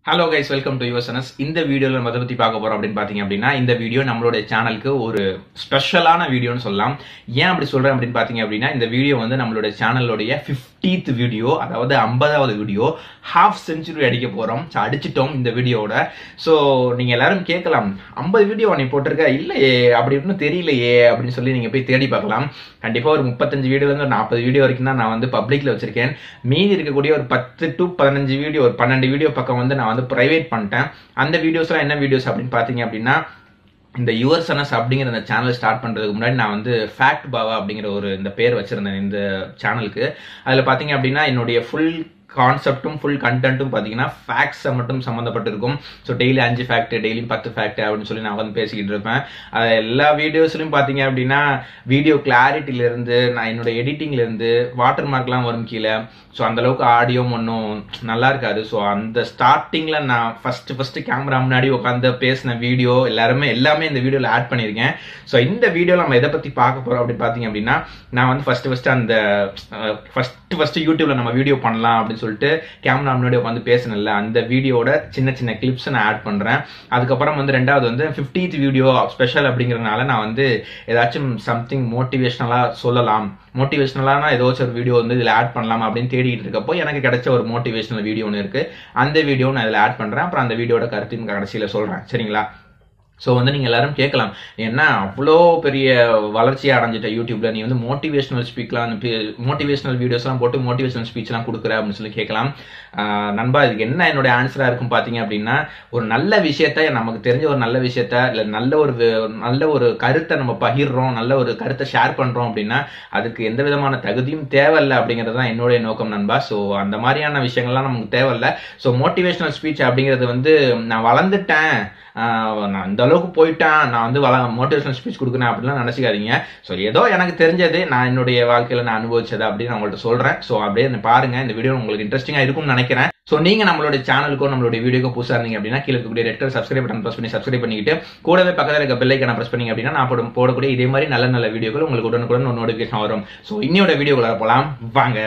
hello guys welcome to யுவர்சனஸ் இந்த வீடியோவில் நம்ம எதை பற்றி பார்க்க போகிறோம் அப்படின்னு பார்த்தீங்க அப்படின்னா இந்த வீடியோ நம்மளுடைய சேனலுக்கு ஒரு ஸ்பெஷலான வீடியோன்னு சொல்லலாம் ஏன் அப்படி சொல்கிறேன் அப்படின்னு பார்த்தீங்க அப்படின்னா இந்த வீடியோ வந்து நம்மளுடைய சேனலுடைய ஃபிஃப்டீத் வீடியோ அதாவது ஐம்பதாவது வீடியோ ஹாஃப் செஞ்சுரி அடிக்க போகிறோம் ஸோ அடிச்சிட்டோம் இந்த வீடியோவோட ஸோ நீங்கள் எல்லாரும் கேட்கலாம் ஐம்பது வீடியோ நீ போட்டிருக்க இல்லையே அப்படி இப்படின்னு தெரியலையே அப்படின்னு சொல்லி நீங்கள் போய் தேடி பார்க்கலாம் கண்டிப்பாக ஒரு முப்பத்தஞ்சு வீடியோலேருந்து ஒரு நாற்பது வீடியோ வரைக்கும் தான் நான் வந்து பப்ளிக்கில் வச்சிருக்கேன் மீதி இருக்கக்கூடிய ஒரு பத்து டு பதினஞ்சு வீடியோ ஒரு பன்னெண்டு வீடியோ பக்கம் வந்து நான் வந்து ப்ரைவேட் பண்ணிட்டேன் அந்த வீடியோஸ்லாம் என்ன வீடியோஸ் அப்படின்னு பார்த்தீங்க அப்படின்னா இந்த யுவர் சனஸ் அப்படிங்கிற இந்த சேனல் ஸ்டார்ட் பண்ணுறதுக்கு முன்னாடி நான் வந்து ஃபேக்ட் பாவா அப்படிங்கிற ஒரு இந்த பேர் வச்சுருந்தேன் இந்த சேனலுக்கு அதில் பார்த்தீங்க அப்படின்னா என்னுடைய ஃபுல் கான்செப்ட்டும் ஃபுல் கண்டென்ட்டும் பார்த்தீங்கன்னா ஃபேக்ட்ஸை மட்டும் சம்மந்தப்பட்டிருக்கும் ஸோ டெய்லி அஞ்சு ஃபேக்ட் டெய்லியும் பத்து ஃபேக்ட் அப்படின்னு சொல்லி நான் வந்து பேசிக்கிட்டு இருப்பேன் அது எல்லா வீடியோஸ்லையும் பார்த்தீங்க அப்படின்னா வீடியோ கிளாரிட்டிலேருந்து நான் என்னோட எடிட்டிங்லேருந்து வாட்டர் மார்க்லாம் வரும் கீழே ஸோ அந்த அளவுக்கு ஆடியோவும் ஒன்றும் நல்லா இருக்காது ஸோ அந்த ஸ்டார்டிங்கில் நான் ஃபர்ஸ்ட் ஃபர்ஸ்ட் கேமரா முன்னாடி உட்காந்து பேசின வீடியோ எல்லாருமே எல்லாமே இந்த வீடியோவில் ஆட் பண்ணியிருக்கேன் ஸோ இந்த வீடியோவில் நம்ம எதை பற்றி பார்க்க போகிறோம் அப்படின்னு பார்த்தீங்க அப்படின்னா நான் வந்து ஃபர்ஸ்ட் ஃபர்ஸ்ட் அந்த ஃபர்ஸ்ட் ஃபர்ஸ்ட் யூடியூப்ல நம்ம வீடியோ பண்ணலாம் அப்படின்னு சொல்லிட்டு கேமரா முன்னாடி உட்காந்து பேசினல அந்த வீடியோட சின்ன சின்ன கிளிப்ஸ் நான் ஆட் பண்ணுறேன் அதுக்கப்புறம் வந்து ரெண்டாவது வந்து ஃபிஃப்டீத் வீடியோ ஸ்பெஷல் அப்படிங்கிறதுனால நான் வந்து ஏதாச்சும் சம்திங் மோட்டிவேஷ்னலாக சொல்லலாம் மோட்டிவேஷ்னலான ஏதாச்சும் ஒரு வீடியோ வந்து இதில் ஆட் பண்ணலாம் அப்படின்னு தேடிட்டு இருக்கப்போ எனக்கு கிடைச்ச ஒரு மோட்டிவேஷனல் வீடியோ ஒன்று இருக்குது அந்த வீடியோ நான் இதில் ஆட் பண்ணுறேன் அப்புறம் அந்த வீடியோட கருத்தையும் கடைசியில் சொல்கிறேன் சரிங்களா ஸோ வந்து நீங்கள் எல்லாரும் கேட்கலாம் என்ன அவ்வளோ பெரிய வளர்ச்சி அடைஞ்சிட்ட யூடியூப்ல நீ வந்து மோட்டிவேஷனல் ஸ்பீக்லாம் மோட்டிவேஷனல் வீடியோஸ்லாம் போட்டு மோட்டிவேஷனல் ஸ்பீச்லாம் கொடுக்குற அப்படின்னு சொல்லி கேட்கலாம் நண்பா இதுக்கு என்ன என்னோட ஆன்சராக இருக்கும் பார்த்தீங்க அப்படின்னா ஒரு நல்ல விஷயத்த நமக்கு தெரிஞ்ச ஒரு நல்ல விஷயத்த இல்லை நல்ல ஒரு நல்ல ஒரு கருத்தை நம்ம பகிர்றோம் நல்ல ஒரு கருத்தை ஷேர் பண்ணுறோம் அப்படின்னா அதுக்கு எந்த விதமான தகுதியும் தேவையில்லை அப்படிங்கிறது தான் என்னுடைய நோக்கம் நண்பா ஸோ அந்த மாதிரியான விஷயங்கள்லாம் நமக்கு தேவையில்லை ஸோ மோட்டிவேஷனல் ஸ்பீச் அப்படிங்கிறது வந்து நான் வளர்ந்துட்டேன் நான் இந்த அளவுக்கு போயிட்டேன் நான் வந்து வள மோட்டிவேஷனல் ஸ்பீச் கொடுக்குறேன் அப்படிலாம் நினச்சிக்காதீங்க ஸோ ஏதோ எனக்கு தெரிஞ்சது நான் என்னுடைய வாழ்க்கையில் நான் அனுபவிச்சது அப்படின்னு நான் உங்கள்கிட்ட சொல்கிறேன் ஸோ அப்படியே பாருங்க இந்த வீடியோ உங்களுக்கு இன்ட்ரெஸ்டிங்காக இருக்கும்னு நினைக்கிறேன் ஸோ நீங்கள் நம்மளுடைய சேனலுக்கும் நம்மளுடைய வீடியோக்கும் புதுசாக இருந்தீங்க அப்படின்னா கீழே இருக்கக்கூடிய red colour subscribe button press பண்ணி சப்ஸ்கிரைப் பண்ணிக்கிட்டு கூடவே பக்கத்தில் இருக்க பெல்லைக்கான ப்ரெஸ் பண்ணிங்க அப்படின்னா நான் போட போடக்கூடிய இதே மாதிரி நல்ல நல்ல வீடியோக்கள் உங்களுக்கு உடனுக்குடன் ஒரு நோட்டிஃபிகேஷன் வரும் ஸோ இன்னையோட வீடியோக்குள்ள போகலாம் வாங்க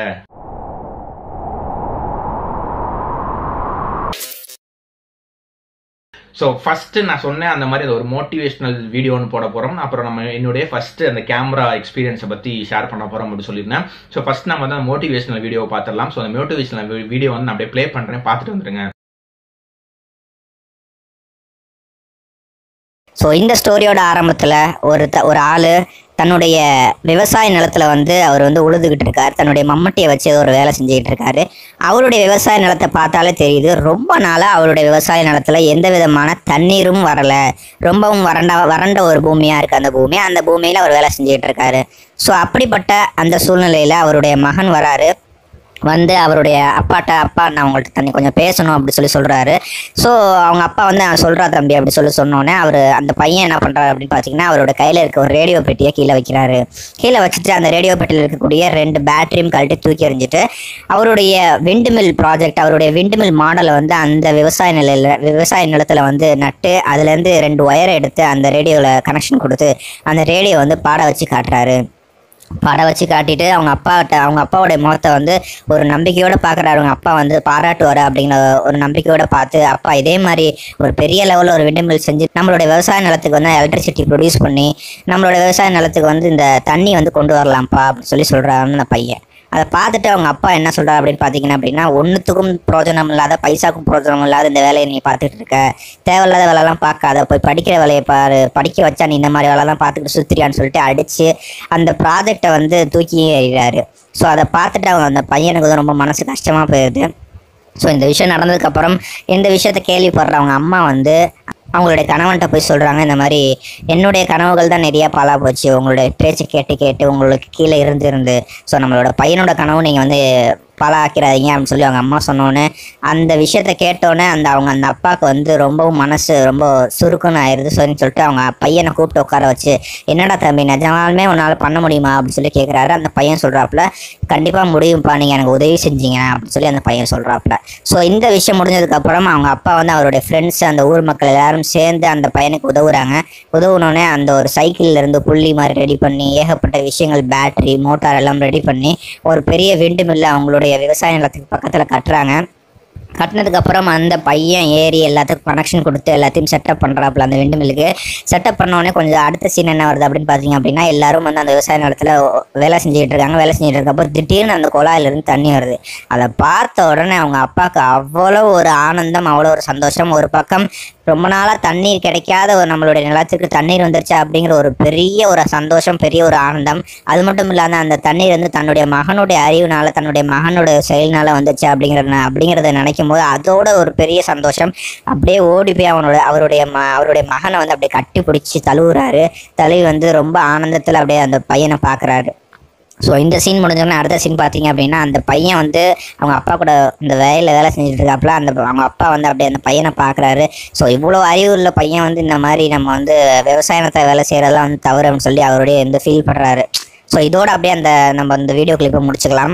ஸோ ஃபஸ்ட்டு நான் சொன்னேன் அந்த மாதிரி ஒரு மோட்டிவேஷனல் வீடியோன்னு போட போகிறோம் அப்புறம் நம்ம என்னுடைய ஃபஸ்ட்டு அந்த கேமரா எக்ஸ்பீரியன்ஸை பற்றி ஷேர் பண்ண போகிறோம் அப்படின்னு சொல்லியிருந்தேன் ஸோ ஃபஸ்ட் நம்ம வந்து மோட்டிவேஷனல் வீடியோ பார்த்துடலாம் ஸோ அந்த மோட்டிவேஷனல் வீடியோ வந்து நான் அப்படியே ப்ளே பண்ணுறேன் பார்த்துட்டு வந்துருங்க ஸோ இந்த ஸ்டோரியோட ஆரம்பத்தில் ஒரு த ஒரு ஆள் தன்னுடைய விவசாய நிலத்துல வந்து அவர் வந்து உழுதுகிட்டு இருக்கார் தன்னுடைய மம்மட்டியை வச்சு ஒரு வேலை செஞ்சுக்கிட்டு இருக்காரு அவருடைய விவசாய நிலத்தை பார்த்தாலே தெரியுது ரொம்ப நாளாக அவருடைய விவசாய நிலத்துல எந்த விதமான தண்ணீரும் வரலை ரொம்பவும் வறண்ட வறண்ட ஒரு பூமியாக இருக்குது அந்த பூமி அந்த பூமியில் அவர் வேலை செஞ்சுக்கிட்டு இருக்காரு ஸோ அப்படிப்பட்ட அந்த சூழ்நிலையில் அவருடைய மகன் வராரு வந்து அவருடைய அப்பாட்ட அப்பா நான் உங்கள்கிட்ட தண்ணி கொஞ்சம் பேசணும் அப்படி சொல்லி சொல்கிறாரு ஸோ அவங்க அப்பா வந்து நான் சொல்கிறா தம்பி அப்படி சொல்லி சொன்னோன்னே அவர் அந்த பையன் என்ன பண்ணுறாரு அப்படின்னு பார்த்தீங்கன்னா அவரோட கையில் இருக்க ஒரு ரேடியோ பெட்டியை கீழே வைக்கிறாரு கீழே வச்சுட்டு அந்த ரேடியோ பெட்டியில் இருக்கக்கூடிய ரெண்டு பேட்டரியும் கழட்டி தூக்கி எறிஞ்சிட்டு அவருடைய விண்டுமில் ப்ராஜெக்ட் அவருடைய விண்டுமில் மாடலை வந்து அந்த விவசாய நிலையில் விவசாய நிலத்தில் வந்து நட்டு அதுலேருந்து ரெண்டு ஒயரை எடுத்து அந்த ரேடியோவில் கனெக்ஷன் கொடுத்து அந்த ரேடியோ வந்து பாட வச்சு காட்டுறாரு படம் வச்சு காட்டிட்டு அவங்க அப்பாட்ட அவங்க அப்பாவோடைய முகத்தை வந்து ஒரு நம்பிக்கையோட பார்க்குறாரு அவங்க அப்பா வந்து பாராட்டுவார் அப்படிங்கிற ஒரு நம்பிக்கையோட பார்த்து அப்பா இதே மாதிரி ஒரு பெரிய லெவலில் ஒரு விண்டமில் செஞ்சு நம்மளுடைய விவசாய நிலத்துக்கு வந்து எலக்ட்ரிசிட்டி ப்ரொடியூஸ் பண்ணி நம்மளோட விவசாய நிலத்துக்கு வந்து இந்த தண்ணி வந்து கொண்டு வரலாம்ப்பா அப்படின்னு சொல்லி சொல்கிறாரு அந்த பையன் அதை பார்த்துட்டு அவங்க அப்பா என்ன சொல்கிறார் அப்படின்னு பார்த்தீங்கன்னா அப்படின்னா ஒன்றுத்துக்கும் பிரோஜனம் இல்லாத பைசாக்கும் பிரோஜனம் இல்லாத இந்த வேலையை நீ பார்த்துட்டு இருக்க தேவையில்லாத வேலைலாம் பார்க்காத போய் படிக்கிற வேலையை பாரு படிக்க வச்சா நீ இந்த மாதிரி வேலைலாம் பார்த்துக்கிட்டு சுத்திரியான்னு சொல்லிட்டு அடித்து அந்த ப்ராஜெக்டை வந்து தூக்கி எறிகிறாரு ஸோ அதை பார்த்துட்டு அவங்க அந்த பையனுக்கு வந்து ரொம்ப மனசு கஷ்டமாக போயிடுது ஸோ இந்த விஷயம் நடந்ததுக்கப்புறம் இந்த விஷயத்த கேள்விப்படுறவங்க அம்மா வந்து அவங்களுடைய கணவன்கிட்ட போய் சொல்கிறாங்க இந்த மாதிரி என்னுடைய கனவுகள் தான் நிறையா பாலா போச்சு உங்களுடைய பேச்சு கேட்டு கேட்டு உங்களுக்கு கீழே இருந்து இருந்து ஸோ நம்மளோட பையனோட கனவு நீங்கள் வந்து பாலாக்கிறாதீங்க அப்படின்னு சொல்லி அவங்க அம்மா சொன்னோன்னே அந்த விஷயத்த கேட்டோன்னே அந்த அவங்க அந்த அப்பாவுக்கு வந்து ரொம்பவும் மனசு ரொம்ப சுருக்குன்னு ஆயிடுது சரின்னு சொல்லிட்டு அவங்க பையனை கூப்பிட்டு உட்கார வச்சு என்னடா தம்பி நிஜமாலுமே உன்னால் பண்ண முடியுமா அப்படின்னு சொல்லி கேட்குறாரு அந்த பையன் சொல்கிறாப்புல கண்டிப்பாக முடியும்ப்பா நீங்கள் எனக்கு உதவி செஞ்சீங்க அப்படின்னு சொல்லி அந்த பையன் சொல்கிறாப்புல ஸோ இந்த விஷயம் முடிஞ்சதுக்கப்புறம் அவங்க அப்பா வந்து அவருடைய ஃப்ரெண்ட்ஸ் அந்த ஊர் மக்கள் எல்லாரும் சேர்ந்து அந்த பையனுக்கு உதவுறாங்க உதவுனோடனே அந்த ஒரு சைக்கிள்ல இருந்து புள்ளி மாதிரி ரெடி பண்ணி ஏகப்பட்ட விஷயங்கள் பேட்டரி மோட்டார் எல்லாம் ரெடி பண்ணி ஒரு பெரிய விண்டு மில்ல அவங்களுடைய விவசாய நிலத்துக்கு பக்கத்தில் கட்டுறாங்க கட்டினதுக்கப்புறம் அந்த பையன் ஏறி எல்லாத்துக்கும் கனெக்ஷன் கொடுத்து எல்லாத்தையும் செட்டப் பண்ணுறாப்புல அந்த விண்டு மில்லுக்கு செட்டப் உடனே கொஞ்சம் அடுத்த சீன் என்ன வருது அப்படின்னு பார்த்தீங்க அப்படின்னா எல்லாரும் வந்து அந்த விவசாய நிலத்தில் வேலை செஞ்சுட்டு இருக்காங்க வேலை செஞ்சுட்டு இருக்கப்போ திடீர்னு அந்த குழாயிலிருந்து தண்ணி வருது அதை பார்த்த உடனே அவங்க அப்பாவுக்கு அவ்வளோ ஒரு ஆனந்தம் அவ்வளோ ஒரு சந்தோஷம் ஒரு பக்கம் ரொம்ப நாளாக தண்ணீர் கிடைக்காத ஒரு நம்மளுடைய நிலத்துக்கு தண்ணீர் வந்துருச்சு அப்படிங்கிற ஒரு பெரிய ஒரு சந்தோஷம் பெரிய ஒரு ஆனந்தம் அது மட்டும் இல்லாத அந்த தண்ணீர் வந்து தன்னுடைய மகனுடைய அறிவுனால தன்னுடைய மகனுடைய செயல்னால வந்துச்சு அப்படிங்கிற அப்படிங்கிறத நினைக்கும் போது அதோட ஒரு பெரிய சந்தோஷம் அப்படியே ஓடி போய் அவனோட அவருடைய ம அவருடைய மகனை வந்து அப்படியே கட்டி பிடிச்சி தழுவுறாரு தழுவி வந்து ரொம்ப ஆனந்தத்தில் அப்படியே அந்த பையனை பார்க்குறாரு ஸோ இந்த சீன் முடிஞ்சோடனே அடுத்த சீன் பார்த்தீங்க அப்படின்னா அந்த பையன் வந்து அவங்க அப்பா கூட இந்த வேலையில் வேலை செஞ்சுட்டு இருக்காப்புல அந்த அவங்க அப்பா வந்து அப்படியே அந்த பையனை பார்க்குறாரு ஸோ இவ்வளோ அறிவு உள்ள பையன் வந்து இந்த மாதிரி நம்ம வந்து விவசாயத்தை வேலை செய்கிறதெல்லாம் வந்து தவறு அப்படின்னு சொல்லி அவருடைய வந்து ஃபீல் பண்ணுறாரு ஸோ இதோட அப்படியே அந்த நம்ம அந்த வீடியோ கிளிப்பை முடிச்சுக்கலாம்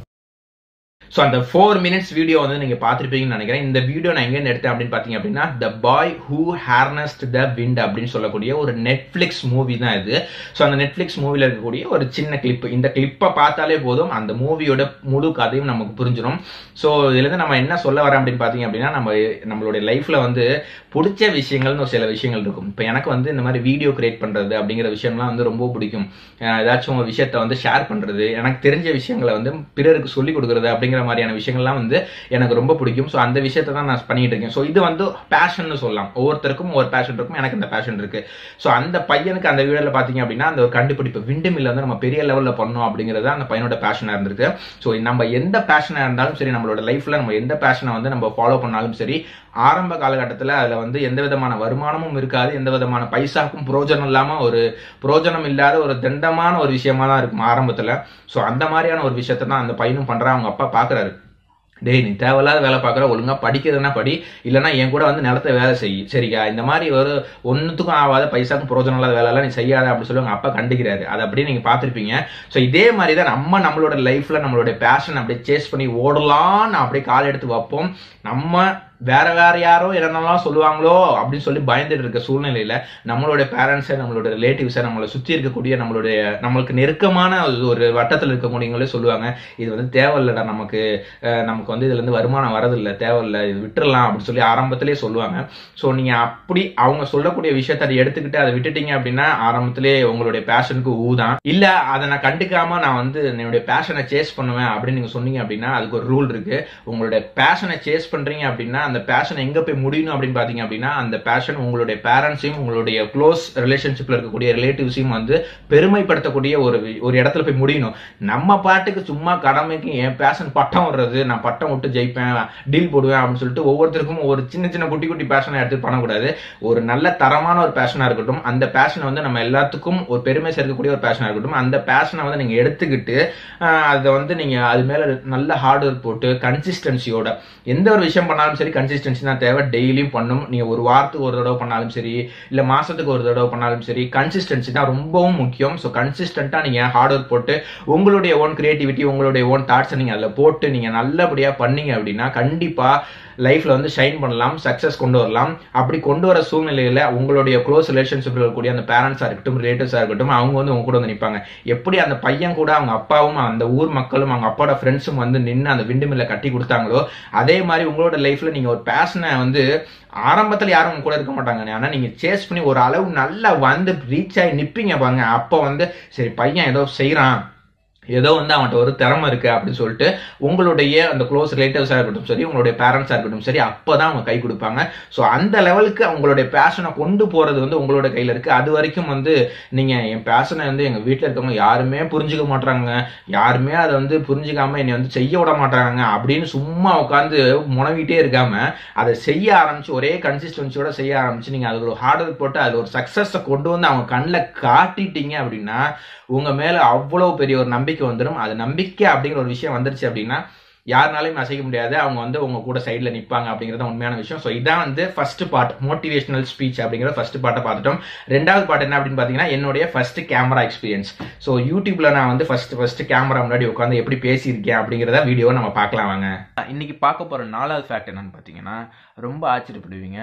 ஸோ அந்த ஃபோர் மினிட்ஸ் வீடியோ வந்து நீங்க பார்த்துருப்பீங்கன்னு நினைக்கிறேன் இந்த வீடியோ நான் எங்க எடுத்தேன் அப்படின்னு பாத்தீங்க அப்படின்னா த பாய் ஹூ ஹேர்னஸ்ட் த விண்ட் அப்படின்னு சொல்லக்கூடிய ஒரு நெட்ஃபிளிக்ஸ் மூவி தான் இது ஸோ அந்த நெட்ஃபிளிக்ஸ் மூவில இருக்கக்கூடிய ஒரு சின்ன கிளிப் இந்த கிளிப்பை பார்த்தாலே போதும் அந்த மூவியோட முழு கதையும் நமக்கு புரிஞ்சிடும் ஸோ இதுலேருந்து நம்ம என்ன சொல்ல வரேன் அப்படின்னு பார்த்தீங்க அப்படின்னா நம்ம நம்மளுடைய லைஃப்ல வந்து பிடிச்ச விஷயங்கள்னு ஒரு சில விஷயங்கள் இருக்கும் இப்போ எனக்கு வந்து இந்த மாதிரி வீடியோ கிரியேட் பண்றது அப்படிங்கிற விஷயம்லாம் வந்து ரொம்ப பிடிக்கும் அஹ் ஏதாச்சும் ஒரு விஷயத்த வந்து ஷேர் பண்றது எனக்கு தெரிஞ்ச விஷயங்களை வந்து பிறருக்கு சொல்லிக் கொடுக்குறது அப்படிங்கிற மாதிரியான விஷயங்கள்லாம் வந்து எனக்கு ரொம்ப பிடிக்கும் ஸோ அந்த விஷயத்தை தான் நான் பண்ணிட்டு இருக்கேன் ஸோ இது வந்து பேஷன் சொல்லலாம் ஒவ்வொருத்தருக்கும் ஒரு பேஷன் இருக்கும் எனக்கு இந்த பேஷன் இருக்கு ஸோ அந்த பையனுக்கு அந்த வீடியோல பாத்தீங்க அப்படின்னா அந்த ஒரு கண்டுபிடிப்பு விண்டு மில்ல வந்து நம்ம பெரிய லெவல்ல பண்ணோம் அப்படிங்கிறது அந்த பையனோட பேஷனா இருந்திருக்கு ஸோ நம்ம எந்த பேஷனா இருந்தாலும் சரி நம்மளோட லைஃப்ல நம்ம எந்த பேஷனை வந்து நம்ம ஃபாலோ பண்ணாலும் சரி ஆரம்ப காலகட்டத்தில் அதில் வந்து எந்த விதமான வருமானமும் இருக்காது எந்த விதமான பைசாக்கும் புரோஜனம் இல்லாமல் ஒரு புரோஜனம் இல்லாத ஒரு தண்டமான ஒரு விஷயமா தான் இருக்கும் ஆரம்பத்தில் ஸோ அந்த மாதிரியான ஒரு விஷயத்தை தான் அந்த பையனும் பண்ணுறான் அவங்க அப்பா பார்க்குறாரு டேய் நீ தேவையில்லாத வேலை பார்க்குற ஒழுங்கா படிக்கிறதுனா படி இல்லைன்னா என் கூட வந்து நிலத்தை வேலை செய் சரிக்கா இந்த மாதிரி ஒரு ஒன்றுத்துக்கும் ஆகாத பைசாக்கும் புரோஜனம் இல்லாத வேலையெல்லாம் நீ செய்யாத அப்படி சொல்லி உங்க அப்பா கண்டிக்கிறாரு அதை அப்படியே நீங்க பார்த்துருப்பீங்க ஸோ இதே மாதிரி தான் நம்ம நம்மளோட லைஃப்ல நம்மளோட பேஷன் அப்படியே சேஸ் பண்ணி ஓடலாம்னு அப்படியே கால் எடுத்து வைப்போம் நம்ம வேற வேற யாரோ என்னென்னலாம் சொல்லுவாங்களோ அப்படின்னு சொல்லி பயந்துட்டு இருக்க சூழ்நிலையில நம்மளுடைய பேரண்ட்ஸை நம்மளோட ரிலேட்டிவ்ஸை நம்மளை சுத்தி இருக்கக்கூடிய நம்மளுடைய நம்மளுக்கு நெருக்கமான ஒரு வட்டத்தில் இருக்கக்கூடியவங்களே சொல்லுவாங்க இது வந்து தேவையில்லடா நமக்கு அஹ், நமக்கு வந்து இதுல இருந்து வருமானம் வரதில்லை தேவையில்லை இது விட்டுறலாம் அப்படின்னு சொல்லி ஆரம்பத்திலே சொல்லுவாங்க ஸோ நீங்க அப்படி அவங்க சொல்லக்கூடிய விஷயத்தை அதை எடுத்துக்கிட்டு அதை விட்டுட்டீங்க அப்படின்னா ஆரம்பத்திலே உங்களுடைய பேஷனுக்கு ஊதான் இல்ல அதை நான் கண்டுக்காம நான் வந்து என்னுடைய பேஷனை சேஸ் பண்ணுவேன் அப்படின்னு நீங்க சொன்னீங்க அப்படின்னா அதுக்கு ஒரு ரூல் இருக்கு உங்களுடைய பேஷனை சேஸ் பண்றீங்க அப்படின்னா அந்த பேஷன் எங்க போய் முடியணும் அப்படின்னு பாத்தீங்க அப்படின்னா அந்த பேஷன் உங்களுடைய பேரண்ட்ஸையும் உங்களுடைய க்ளோஸ் ரிலேஷன்ஷிப்ல இருக்கக்கூடிய ரிலேட்டிவ்ஸையும் வந்து பெருமைப்படுத்தக்கூடிய ஒரு வி- ஒரு இடத்துல போய் முடியணும் நம்ம பாட்டுக்கு சும்மா கடமைக்கு என் பேஷன் பட்டம் வர்றது நான் பட்டம் விட்டு ஜெயிப்பேன் டீல் போடுவேன் அப்படின்னு சொல்லிட்டு ஒவ்வொருத்தருக்கும் ஒரு சின்ன சின்ன குட்டி குட்டி பேஷனை எடுத்து பண்ணக்கூடாது ஒரு நல்ல தரமான ஒரு பேஷனா இருக்கட்டும் அந்த பேஷனை வந்து நம்ம எல்லாத்துக்கும் ஒரு பெருமை சேர்க்கக்கூடிய ஒரு பேஷனா இருக்கட்டும் அந்த பேஷனை வந்து நீங்க எடுத்துக்கிட்டு ஆஹ், அதை வந்து நீங்க அது மேல நல்ல ஹார்ட் ஒர்க் போட்டு கன்சிஸ்டன்சியோட எந்த ஒரு விஷயம் பண்ணாலும் சரி கன்சிஸ்டன்சி தான் தேவை டெய்லியும் பண்ணும் நீங்க ஒரு வாரத்துக்கு ஒரு தடவை பண்ணாலும் சரி இல்ல மாசத்துக்கு ஒரு தடவை பண்ணாலும் சரி கன்சிஸ்டன்சி தான் ரொம்பவும் முக்கியம் ஸோ கன்சிஸ்டன்டா நீங்க ஹார்ட் ஒர்க் போட்டு உங்களுடைய ஓன் கிரியேட்டிவிட்டி உங்களுடைய ஓன் தாட்ஸை நீங்க அதில் போட்டு நீங்க நல்லபடியா பண்ணீங்க அப்படின்னா கண்டிப்பா லைஃப்ல வந்து ஷைன் பண்ணலாம் சக்சஸ் கொண்டு வரலாம் அப்படி கொண்டு வர சூழ்நிலையில உங்களுடைய க்ளோஸ் ரிலேஷன்ஷிப்ல இருக்கக்கூடிய அந்த பேரண்ட்ஸா இருக்கட்டும் ரிலேட்டிவ்ஸா இருக்கட்டும் அவங்க வந்து உங்க கூட வந்து நிற்பாங்க எப்படி அந்த பையன் கூட அவங்க அப்பாவும் அந்த ஊர் மக்களும் அவங்க அப்பாவோட ஃப்ரெண்ட்ஸும் வந்து நின்று அந்த விண்டு மில்ல கட்டி கொடுத்தாங்களோ அதே மாதிரி உங்களோட லைஃப்ல நீங்க ஒரு பேஷனை வந்து ஆரம்பத்துல யாரும் உங்க கூட இருக்க மாட்டாங்க ஆனா நீங்க சேஸ் பண்ணி ஒரு அளவு நல்லா வந்து ரீச் ஆகி நிப்பீங்க பாருங்க அப்ப வந்து சரி பையன் ஏதோ செய்றான் ஏதோ வந்து அவன்கிட்ட ஒரு திறமை இருக்கு அப்படின்னு சொல்லிட்டு உங்களுடைய அந்த க்ளோஸ் ரிலேட்டிவ்ஸாக இருக்கட்டும் சரி உங்களுடைய பேரண்ட்ஸாக இருக்கட்டும் சரி அப்பதான் அவங்க கை கொடுப்பாங்க ஸோ அந்த லெவலுக்கு அவங்களுடைய பேஷனை கொண்டு போறது வந்து உங்களோட கையில இருக்கு அது வரைக்கும் வந்து நீங்க என் பேஷனை வந்து எங்க வீட்டில் இருக்கவங்க யாருமே புரிஞ்சுக்க மாட்டாங்க யாருமே அதை வந்து புரிஞ்சுக்காம என்னை வந்து செய்ய விட மாட்டாங்க அப்படின்னு சும்மா உட்காந்து முனவிட்டே இருக்காம அதை செய்ய ஆரம்பிச்சு ஒரே கன்சிஸ்டன்சியோட செய்ய ஆரம்பிச்சு நீங்க அதுல ஒரு ஹார்ட் ஒர்க் போட்டு அது ஒரு சக்சஸை கொண்டு வந்து அவங்க கண்ணில் காட்டிட்டீங்க அப்படின்னா உங்க மேல அவ்வளவு பெரிய ஒரு நம்பிக்கை வந்துடும் அது நம்பிக்கை அப்படிங்கிற ஒரு விஷயம் வந்துருச்சு அப்படின்னா யாருனாலையும் அசைக்க முடியாது அவங்க வந்து உங்க கூட சைடில் நிற்பாங்க அப்படிங்கிறது உண்மையான விஷயம் ஸோ இதான் வந்து ஃபர்ஸ்ட் பார்ட் மோட்டிவேஷனல் ஸ்பீச் அப்படிங்கிற ஃபர்ஸ்ட் பார்ட்டை பார்த்துட்டோம் ரெண்டாவது பார்ட் என்ன அப்படின்னு பார்த்தீங்கன்னா என்னுடைய ஃபர்ஸ்ட் கேமரா எக்ஸ்பீரியன்ஸ் ஸோ யூடியூப்ல நான் வந்து ஃபர்ஸ்ட் ஃபர்ஸ்ட் கேமரா முன்னாடி உட்காந்து எப்படி பேசியிருக்கேன் அப்படிங்கிறத வீடியோவை நம்ம பார்க்கலாம் வாங்க இன்னைக்கு பார்க்க போற நாலாவது ஃபேக்ட் என்னன்னு பார்த்தீங்கன்னா ரொம்ப ஆச்சரியப்படுவீங்க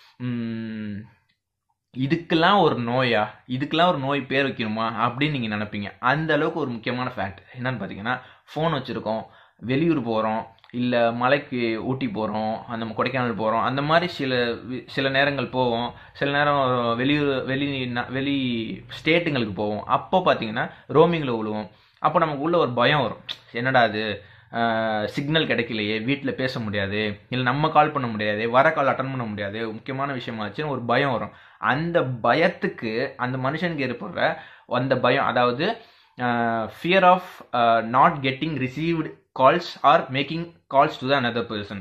உம், இதுக்கெல்லாம் ஒரு நோயா இதுக்கெல்லாம் ஒரு நோய் பேர் வைக்கணுமா அப்படின்னு நீங்கள் நினைப்பீங்க அந்த அளவுக்கு ஒரு முக்கியமான ஃபேக்ட் என்னன்னு பார்த்தீங்கன்னா ஃபோன் வச்சுருக்கோம் வெளியூர் போகிறோம் இல்லை மலைக்கு ஊட்டி போகிறோம் அந்த கொடைக்கானல் போகிறோம் அந்த மாதிரி சில வி- சில நேரங்கள் போவோம் சில நேரம் வெளியூர் வெளி ந- வெளி ஸ்டேட்டுங்களுக்கு போவோம் அப்போ பார்த்தீங்கன்னா ரோமிங்கில் விழுவோம் அப்போ நமக்கு உள்ள ஒரு பயம் வரும் என்னடா அது சிக்னல் கிடைக்கலையே வீட்டில் பேச முடியாது இல்லை நம்ம கால் பண்ண முடியாது வர கால் அட்டன் பண்ண முடியாது முக்கியமான விஷயமாச்சுன்னு ஒரு பயம் வரும் அந்த பயத்துக்கு அந்த மனுஷனுக்கு ஏற்படுற அந்த பயம் அதாவது fear of not getting received calls or making calls to the another person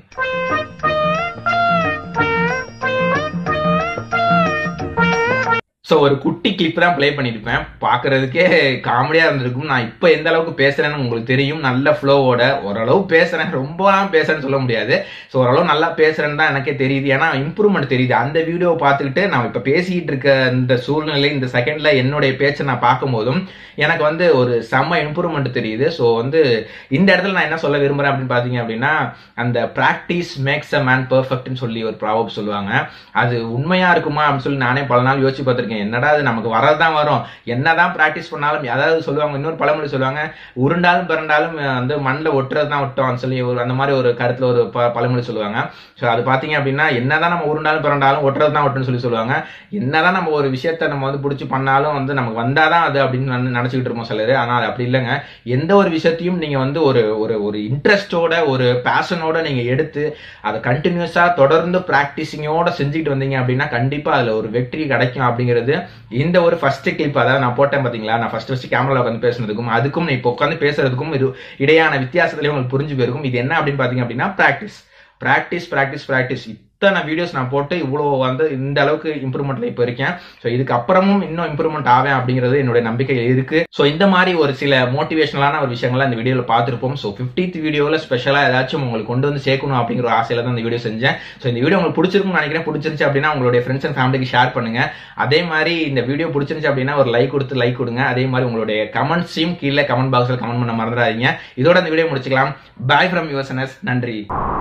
so ஒரு குட்டி கிளிப் தான் ப்ளே பண்ணியிருப்பேன் பார்க்கறதுக்கே காமெடியாக இருந்திருக்கும் நான் இப்போ எந்த அளவுக்கு பேசுகிறேன்னு உங்களுக்கு தெரியும் நல்ல ஃப்ளோவோட ஓரளவு பேசுகிறேன் ரொம்பலாம் பேசுறேன்னு சொல்ல முடியாது ஸோ ஓரளவு நல்லா பேசுகிறேன்னு தான் எனக்கே தெரியுது ஏன்னா இம்ப்ரூவ்மெண்ட் தெரியுது அந்த வீடியோவை பார்த்துக்கிட்டு நான் இப்போ பேசிக்கிட்டு இருக்க இந்த சூழ்நிலை இந்த செகண்டில் என்னுடைய பேச்சை நான் பார்க்கும்போதும் எனக்கு வந்து ஒரு செம்ம இம்ப்ரூவ்மெண்ட் தெரியுது ஸோ வந்து இந்த இடத்துல நான் என்ன சொல்ல விரும்புகிறேன் அப்படின்னு பார்த்தீங்க அப்படின்னா அந்த ப்ராக்டிஸ் மேக்ஸ் அ மேன் பர்ஃபெக்ட்னு சொல்லி ஒரு ப்ராவப் சொல்லுவாங்க அது உண்மையா இருக்குமா அப்படின்னு சொல்லி நானே பல நாள் யோசிச்சு பார்த்திருக்கேன் என்னடா அது நமக்கு வரதான் வரும் என்னதான் ப்ராக்டிஸ் பண்ணாலும் அதாவது சொல்லுவாங்க இன்னொரு பழமொழி சொல்லுவாங்க உருண்டாலும் பிறண்டாலும் அஹ், வந்து மண்ணில் ஒட்டுறது தான் ஒட்டோம்னு சொல்லி ஒரு அந்த மாதிரி ஒரு கருத்துல ஒரு ப பழமொழி சொல்லுவாங்க ஸோ அது பார்த்தீங்க அப்படின்னா என்னதான் நம்ம உருண்டாலும் பிறண்டாலும் ஒட்டுறது தான் ஒட்டுன்னு சொல்லி சொல்லுவாங்க என்னதான் நம்ம ஒரு விஷயத்த நம்ம வந்து பிடிச்சி பண்ணாலும் வந்து நமக்கு வந்தாதான் அது அப்படின்னு வந்து நினச்சிக்கிட்டு இருப்போம் சிலர் ஆனால் அது அப்படி இல்லைங்க எந்த ஒரு விஷயத்தையும் நீங்க வந்து ஒரு ஒரு ஒரு இன்ட்ரெஸ்டோட ஒரு பேஷனோட நீங்க எடுத்து அதை கண்டினியூஸா தொடர்ந்து ப்ராக்டிசிங்கோட செஞ்சுட்டு வந்தீங்க அப்படின்னா கண்டிப்பா அதுல ஒரு வெற்றி கிடைக்கும் அப்படிங்கிறது இந்த ஒரு ஃபர்ஸ்ட் கிளிப் அதாவது நான் போட்டேன் பாத்தீங்களா நான் ஃபர்ஸ்ட் ஃபர்ஸ்ட் கேமரால உட்காந்து பேசுனதுக்கும் அதுக்கும் நான் இப்போ உட்காந்து பேசுறதுக்கும் இது இடையான வித்தியாசத்திலே உங்களுக்கு புரிஞ்சு போயிருக்கும் இது என்ன அப்படின்னு பாத்தீங்க அப்படின்னா ப்ராக்டிஸ் ப்ராக்டிஸ் ப்ராக்டிஸ் ப்ராக்டிஸ் இத்தனை வீடியோஸ் நான் போட்டு இவ்வளோ வந்து இந்த அளவுக்கு இம்ப்ரூவ்மெண்ட்ல இப்போ இருக்கேன் ஸோ இதுக்கு அப்புறமும் இன்னும் இம்ப்ரூவ்மெண்ட் ஆவேன் அப்படிங்கிறது என்னுடைய நம்பிக்கை இருக்கு ஸோ இந்த மாதிரி ஒரு சில மோட்டிவேஷனலான ஒரு விஷயங்களை இந்த வீடியோவில் பார்த்துருப்போம் ஸோ ஃபிஃப்டித் வீடியோவில் ஸ்பெஷலாக ஏதாச்சும் உங்களுக்கு கொண்டு வந்து சேர்க்கணும் அப்படிங்கிற ஒரு ஆசையில தான் இந்த வீடியோ செஞ்சேன் ஸோ இந்த வீடியோ உங்களுக்கு பிடிச்சிருக்கும்னு நினைக்கிறேன் பிடிச்சிருந்துச்சு அப்படின்னா உங்களுடைய ஃப்ரெண்ட்ஸ் அண்ட் ஃபேமிலிக்கு ஷேர் பண்ணுங்க அதே மாதிரி இந்த வீடியோ பிடிச்சிருந்துச்சு அப்படின்னா ஒரு லைக் கொடுத்து லைக் கொடுங்க அதே மாதிரி உங்களுடைய கமெண்ட்ஸையும் கீழே கமெண்ட் பாக்ஸில் கமெண்ட் பண்ண மறந்துடாதீங்க இதோட இந்த வீடியோ முடிச்சுக்கலாம் பாய் ஃப்ரம் யுவர்சனஸ் நன்றி